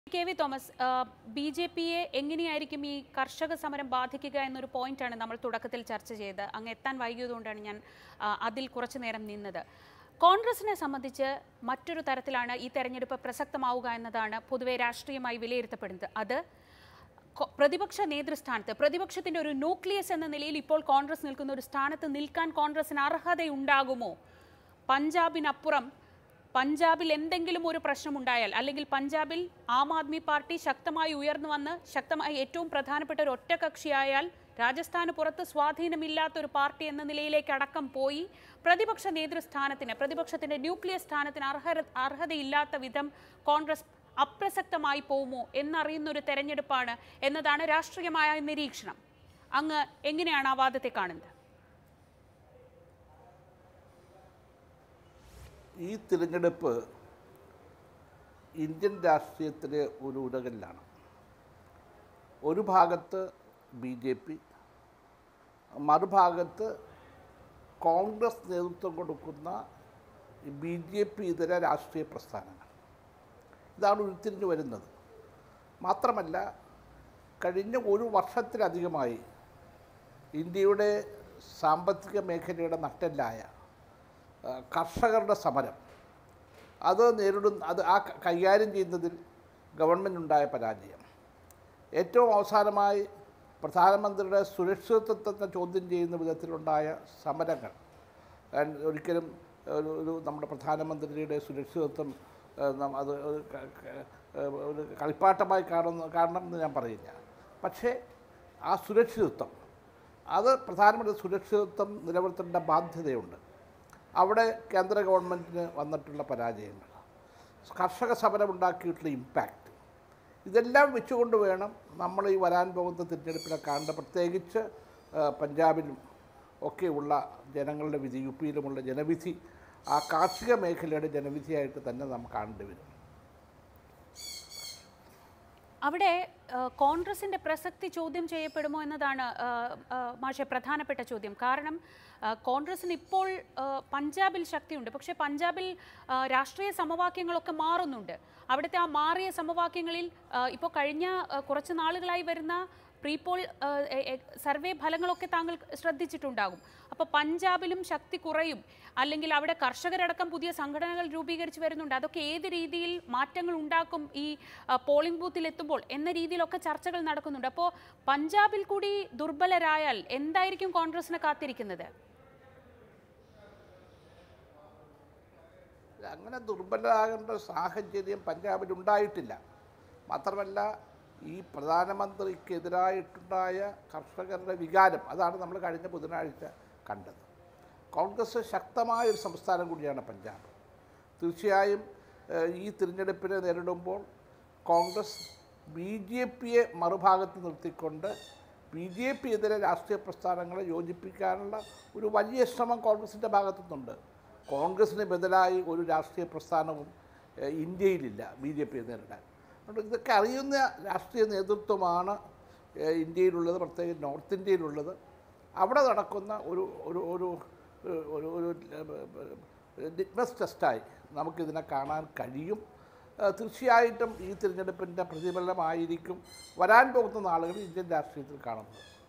K V Thomas B J പിയെ എങ്ങനെയായിരിക്കും ഈ കർഷക സമരം ബാധിക്കുക എന്നൊരു പോയിന്റാണ് നമ്മൾ തുടക്കത്തിൽ ചർച്ച ചെയ്തത് അങ്ങ് എത്താൻ വൈകിയതുകൊണ്ടാണ് ഞാൻ ആ, അതിൽ കുറച്ചു നേരം നിന്നത് കോൺഗ്രസിനെ സംബന്ധിച്ച് മറ്റൊരു തരത്തിലാണ് ഈ തെരഞ്ഞെടുപ്പ് പ്രസക്തമാവുക എന്നതാണ് പൊതുവെ രാഷ്ട്രീയമായി വിലയിരുത്തപ്പെടുന്നത് അത് കൊ- പ്രതിപക്ഷ നേതൃസ്ഥാനത്ത് പ്രതിപക്ഷത്തിന്റെ ഒരു ന്യൂക്ലിയസ് എന്ന നിലയിൽ ഇപ്പോൾ കോൺഗ്രസ് നിൽക്കുന്ന ഒരു സ്ഥാനത്ത് നിൽക്കാൻ കോൺഗ്രസിന് അർഹതയുണ്ടാകുമോ പഞ്ചാബിനപ്പുറം പഞ്ചാബിൽ എന്തെങ്കിലും ഒരു പ്രശ്നമുണ്ടായാൽ അല്ലെങ്കിൽ പഞ്ചാബിൽ ആം ആദ്മി പാർട്ടി ശക്തമായി ഉയർന്നു വന്ന് ശക്തമായി ഏറ്റവും പ്രധാനപ്പെട്ട ഒരു ഒറ്റകക്ഷിയായാൽ രാജസ്ഥാന് പുറത്ത് സ്വാധീനമില്ലാത്ത ഒരു പാർട്ടി എന്ന നിലയിലേക്ക് അടക്കം പോയി പ്രതിപക്ഷ നേതൃസ്ഥാനത്തിന് പ്രതിപക്ഷത്തിന്റെ ന്യൂക്ലിയർ സ്ഥാനത്തിന് അർഹത അർഹതയില്ലാത്ത വിധം കോൺഗ്രസ് അപ്രസക്തമായി പോകുമോ എന്നറിയുന്ന ഒരു തെരഞ്ഞെടുപ്പാണ് എന്നതാണ് രാഷ്ട്രീയമായ നിരീക്ഷണം അങ്ങ് എങ്ങനെയാണ് ആ വാദത്തെ കാണുന്നത് ഈ തിരഞ്ഞെടുപ്പ് ഇന്ത്യൻ രാഷ്ട്രീയത്തിലെ ഒരു ഉലകല്ലാണ് ഒരു ഭാഗത്ത് ബി ജെ പി മറുഭാഗത്ത് കോൺഗ്രസ് നേതൃത്വം കൊടുക്കുന്ന ബി ജെ പി ഇതര രാഷ്ട്രീയ പ്രസ്ഥാനങ്ങൾ ഇതാണ് ഉരുത്തിരിഞ്ഞു വരുന്നത് മാത്രമല്ല കഴിഞ്ഞ ഒരു വർഷത്തിലധികമായി ഇന്ത്യയുടെ സാമ്പത്തിക മേഖലയുടെ നട്ടെല്ലായ ആ, കർഷകരുടെ സമരം അത് നേരിടുന്ന അത് ആ ക- കൈകാര്യം ചെയ്യുന്നതിൽ ഗവൺമെൻറ്റുണ്ടായ പരാജയം ഏറ്റവും അവസാനമായി പ്രധാനമന്ത്രിയുടെ സുരക്ഷിതത്വത്തെ ചോദ്യം ചെയ്യുന്ന വിധത്തിലുണ്ടായ സമരങ്ങൾ And ഒരിക്കലും ഒരു ഒരു നമ്മുടെ പ്രധാനമന്ത്രിയുടെ സുരക്ഷിതത്വം ആ, നം- അത് ഒരു ക- ക- ഒരു കളിപ്പാട്ടമായി കാണുന്ന കാണണം എന്ന് ഞാൻ പറയില്ല പക്ഷേ ആ സുരക്ഷിതത്വം അത് പ്രധാനമന്ത്രി സുരക്ഷിതത്വം നിലനിർത്തേണ്ട ബാധ്യതയുണ്ട് അവിടെ കേന്ദ്ര ഗവൺമെൻറ്റിന് വന്നിട്ടുള്ള പരാജയങ്ങൾ കർഷക സമരം ഉണ്ടാക്കിയിട്ടുള്ള ഇമ്പാക്റ്റ് ഇതെല്ലാം വെച്ചുകൊണ്ട് വേണം നമ്മൾ ഈ വരാൻ പോകുന്ന തിരഞ്ഞെടുപ്പിനെ കാണേണ്ട പ്രത്യേകിച്ച് ആ, പഞ്ചാബിലും ഒക്കെയുള്ള ജനങ്ങളുടെ വിധി യു പിയിലുമുള്ള ജനവിധി ആ കാർഷിക മേഖലയുടെ ജനവിധിയായിട്ട് തന്നെ നാം കാണേണ്ടി വരും അവിടെ ആ, കോൺഗ്രസിന്റെ പ്രസക്തി ചോദ്യം ചെയ്യപ്പെടുമോ എന്നതാണ് ആ, ആ, മാഷെ പ്രധാനപ്പെട്ട ചോദ്യം കാരണം ആ, കോൺഗ്രസിന് ഇപ്പോൾ ആ, പഞ്ചാബിൽ ശക്തിയുണ്ട് പക്ഷേ പഞ്ചാബിൽ ആ, രാഷ്ട്രീയ സമവാക്യങ്ങളൊക്കെ മാറുന്നുണ്ട് അവിടുത്തെ ആ മാറിയ സമവാക്യങ്ങളിൽ ആ, ഇപ്പോൾ കഴിഞ്ഞ ആ, കുറച്ച് നാളുകളായി വരുന്ന പ്രീപോൾ ആ, എ- എ- സർവേ ഫലങ്ങളൊക്കെ താങ്കൾ ശ്രദ്ധിച്ചിട്ടുണ്ടാകും അപ്പോൾ പഞ്ചാബിലും ശക്തി കുറയും അല്ലെങ്കിൽ അവിടെ കർഷകരടക്കം പുതിയ സംഘടനകൾ രൂപീകരിച്ച് വരുന്നുണ്ട് അതൊക്കെ ഏത് രീതിയിൽ മാറ്റങ്ങൾ ഉണ്ടാക്കും ഈ ആ, പോളിംഗ് ബൂത്തിൽ എത്തുമ്പോൾ എന്ന രീതിയിലൊക്കെ ചർച്ചകൾ നടക്കുന്നുണ്ട് അപ്പോൾ പഞ്ചാബിൽ കൂടി ദുർബലരായാൽ എന്തായിരിക്കും കോൺഗ്രസിനെ കാത്തിരിക്കുന്നത് അങ്ങനെ ദുർബലരാകേണ്ട സാഹചര്യം പഞ്ചാബിൽ ഉണ്ടായിട്ടില്ല മാത്രമല്ല ഈ പ്രധാനമന്ത്രിക്കെതിരായിട്ടുണ്ടായ കർഷകരുടെ വികാരം അതാണ് നമ്മൾ കഴിഞ്ഞ ബുധനാഴ്ച കണ്ടത് കോൺഗ്രസ് ശക്തമായ ഒരു സംസ്ഥാനം കൂടിയാണ് പഞ്ചാബ് തീർച്ചയായും ഏഹ്, ഈ തിരഞ്ഞെടുപ്പിനെ നേരിടുമ്പോൾ കോൺഗ്രസ് ബി ജെ പിയെ മറുഭാഗത്ത് നിർത്തിക്കൊണ്ട് ബി ജെ പി എതിരെ രാഷ്ട്രീയ പ്രസ്ഥാനങ്ങളെ യോജിപ്പിക്കാനുള്ള ഒരു വലിയ ശ്രമം കോൺഗ്രസിൻ്റെ ഭാഗത്തുനിന്നുണ്ട് കോൺഗ്രസിന് ബദലായി ഒരു രാഷ്ട്രീയ പ്രസ്ഥാനവും ഏഹ്, ഇന്ത്യയിലില്ല ബി ജെ പിയെ നേരിടാൻ അതുകൊണ്ട് ഇതൊക്കെ അറിയുന്ന രാഷ്ട്രീയ നേതൃത്വമാണ് ഏഹ്, ഇന്ത്യയിലുള്ളത് പ്രത്യേകിച്ച് നോർത്ത് ഇന്ത്യയിലുള്ളത് അവിടെ നടക്കുന്ന ഒരു ഒരു ഒരു ഏഹ്, ഒരു ഒരു ലിറ്റ്മസ് ടെസ്റ്റായി നമുക്കിതിനെ കാണാൻ കഴിയും ഏഹ്, തീർച്ചയായിട്ടും ഈ തിരഞ്ഞെടുപ്പിൻ്റെ പ്രതിഫലനമായിരിക്കും വരാൻ പോകുന്ന നാളുകളിൽ ഇന്ത്യൻ രാഷ്ട്രീയത്തിൽ കാണുന്നത്